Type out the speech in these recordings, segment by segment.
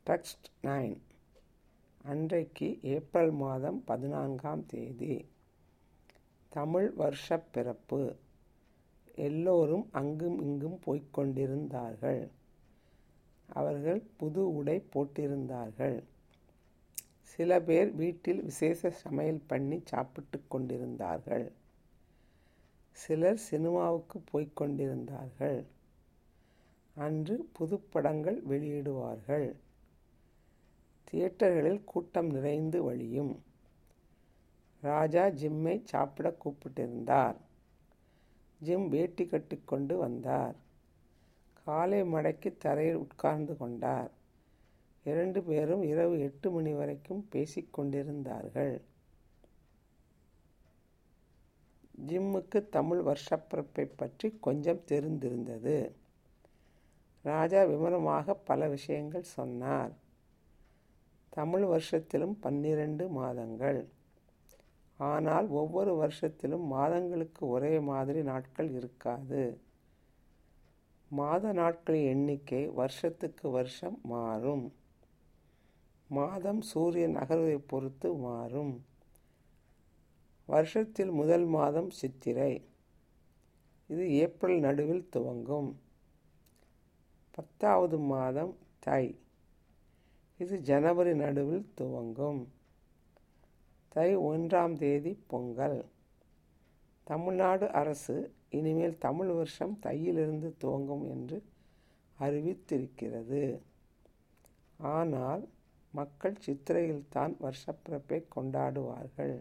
text nine அன்றைக்கு April மாதம் பதினான்காம் தேதி தமிழ் வருஷப் பிறப்பு எல்லோரும் அங்கும் இங்கும் போய்க் கொண்டிருந்தார்கள் அவர்கள் புது உடை போட்டிருந்தார்கள் சில பேர் வீட்டில் விசேஷ சமையல் பண்ணி சாப்பிட்டு கொண்டிருந்தார்கள் சிலர் சினிமாவுக்கு போய்க் கொண்டிருந்தார்கள் அன்று புதுப்படங்கள் வெளியிடுவார்கள் தியேட்டர்களில் கூட்டம் நிறைந்து வழியும் ராஜா ஜிம்மை சாப்பிட கூப்பிட்டிருந்தார் ஜிம் வேட்டி கட்டிக்கொண்டு வந்தார் காலை மடக்கி தரையில் உட்கார்ந்து கொண்டார் இரண்டு பேரும் இரவு எட்டு மணி வரைக்கும் பேசிக் கொண்டிருந்தார்கள் ஜிம்முக்கு தமிழ் வருஷப்பிறப்பை பற்றி கொஞ்சம் தெரிந்திருந்தது ராஜா விவரமாக பல விஷயங்கள் சொன்னார் தமிழ் வருஷத்திலும் பன்னிரண்டு மாதங்கள் ஆனால் ஒவ்வொரு வருஷத்திலும் மாதங்களுக்கு ஒரே மாதிரி நாட்கள் இருக்காது மாத நாட்களின் எண்ணிக்கை வருஷத்துக்கு வருஷம் மாறும் மாதம் சூரியன் நகர்வை பொறுத்து மாறும் வருஷத்தில் முதல் மாதம் சித்திரை இது ஏப்ரல் நடுவில் துவங்கும் பத்தாவது மாதம் தை இது ஜனவரி நடுவில் துவங்கும் தை ஒன்றாம் தேதி பொங்கல் தமிழ்நாடு அரசு இனிமேல் தமிழ் வருஷம் தையிலிருந்து துவங்கும் என்று அறிவித்திருக்கிறது ஆனால் மக்கள் சித்திரையில்தான் வருஷப்பிறப்பை கொண்டாடுவார்கள்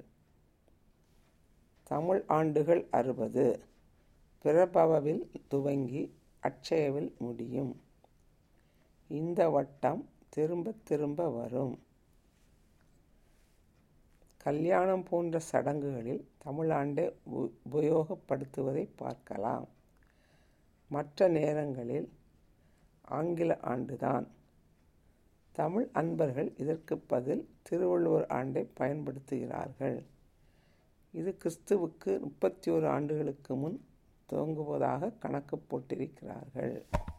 தமிழ் ஆண்டுகள் அறுபது பிரபவவில் துவங்கி அட்சயவில் முடியும் இந்த வட்டம் திரும்ப திரும்ப வரும் கல்யாணம் போன்ற சடங்குகளில் தமிழாண்டை உபயோகப்படுத்துவதை பார்க்கலாம் மற்ற நேரங்களில் ஆங்கில ஆண்டுதான் தமிழ் அன்பர்கள் இதற்கு பதில் திருவள்ளுவர் ஆண்டை பயன்படுத்துகிறார்கள் இது கிறிஸ்துவுக்கு முப்பத்தி ஓரு ஆண்டுகளுக்கு முன் துவங்குவதாக கணக்கு போட்டிருக்கிறார்கள்